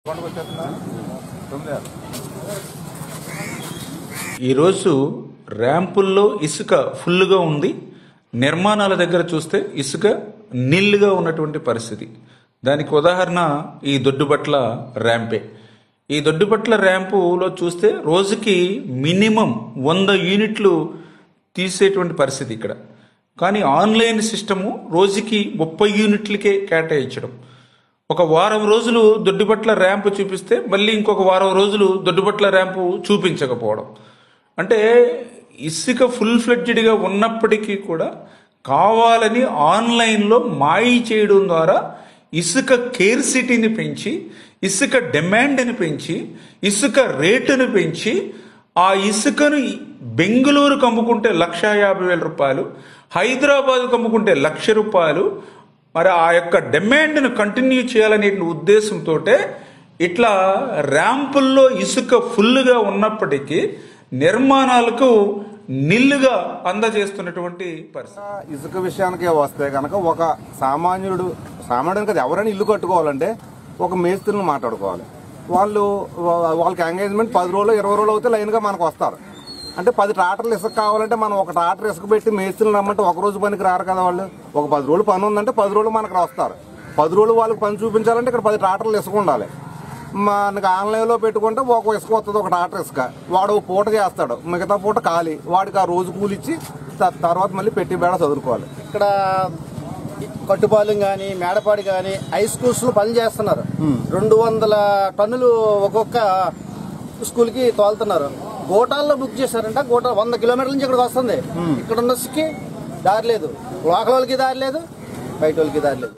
ఈరోజు ర్యాంపుల్లో ఇసుక ఫుల్గా ఉంది నిర్మాణాల దగ్గర చూస్తే ఇసుక నీళ్లుగా ఉన్నటువంటి పరిస్థితి దానికి ఉదాహరణ ఈ దొడ్డుబట్ల ర్యాంపే ఈ దొడ్డుబట్ల ర్యాంపులో చూస్తే రోజుకి మినిమం వంద యూనిట్లు తీసేటువంటి పరిస్థితి ఇక్కడ కానీ ఆన్లైన్ సిస్టము రోజుకి ముప్పై యూనిట్లకే కేటాయించడం ఒక వారం రోజులు దొడ్డిపట్ల ర్యాంపు చూపిస్తే మళ్ళీ ఇంకొక వారం రోజులు దొడ్డిపట్ల ర్యాంపు చూపించకపోవడం అంటే ఇసుక ఫుల్ ఫ్లెడ్జ్డ్గా ఉన్నప్పటికీ కూడా కావాలని ఆన్లైన్లో మాయి చేయడం ద్వారా ఇసుక కేర్సిటీని పెంచి ఇసుక డిమాండ్ని పెంచి ఇసుక రేటును పెంచి ఆ ఇసుకను బెంగళూరుకు అమ్ముకుంటే లక్ష యాభై వేల రూపాయలు హైదరాబాద్కు అమ్ముకుంటే లక్ష రూపాయలు మరి ఆ యొక్క డిమాండ్ను కంటిన్యూ చేయాలనే ఉద్దేశంతో ఇట్లా ర్యాంపుల్లో ఇసుక ఫుల్గా ఉన్నప్పటికీ నిర్మాణాలకు నిల్లుగా అందజేస్తున్నటువంటి పరిస్థితి ఇసుక విషయానికి వస్తే కనుక ఒక సామాన్యుడు సామాన్యుడు కదా ఎవరైనా ఇల్లు కట్టుకోవాలంటే ఒక మేస్త్రిని మాట్లాడుకోవాలి వాళ్ళు వా- వాళ్ళకి ఎంగేజ్మెంట్ పది రోజులు ఇరవై రోజులు అవుతే లైన్గా మనకు వస్తారు అంటే పది ట్రాక్టర్లు ఇసుక కావాలంటే మనం ఒక ట్రాక్టర్ ఇసుక పెట్టి మేస్త్రిని రమ్మంటే ఒక రోజు పనికి రారు కదా వాళ్ళు ఒక పది రోజులు పని ఉందంటే పది రోజులు మనకు వస్తారు పది రోజులు వాళ్ళకి పని చూపించాలంటే ఇక్కడ పది ట్రాక్టర్లు ఇసుక ఉండాలి మనకి ఆన్లైన్లో పెట్టుకుంటే ఒక ఇసుక వస్తుంది ఒక ట్రాక్టర్ ఇసుక వాడు ఓ పూట చేస్తాడు మిగతా పూట ఖాళీ వాడికి ఆ రోజు కూలిచ్చి త- తర్వాత మళ్ళీ పెట్టి బేడ చదువుకోవాలి ఇక్కడ కట్టుపాలెం కానీ మేడపాడి కానీ హై స్కూల్స్ లో పని చేస్తున్నారు రెండు వందల టన్నులు ఒక్కొక్క స్కూల్ కి తోలుతున్నారు గోటాల్లో బుక్ చేశారంట గోటా వంద కిలోమీటర్ల నుంచి ఇక్కడికి వస్తుంది ఇక్కడ ఉన్న దారి లేదు లోకల్ వాళ్ళకి దారి లేదు బయట వాళ్ళకి దారి లేదు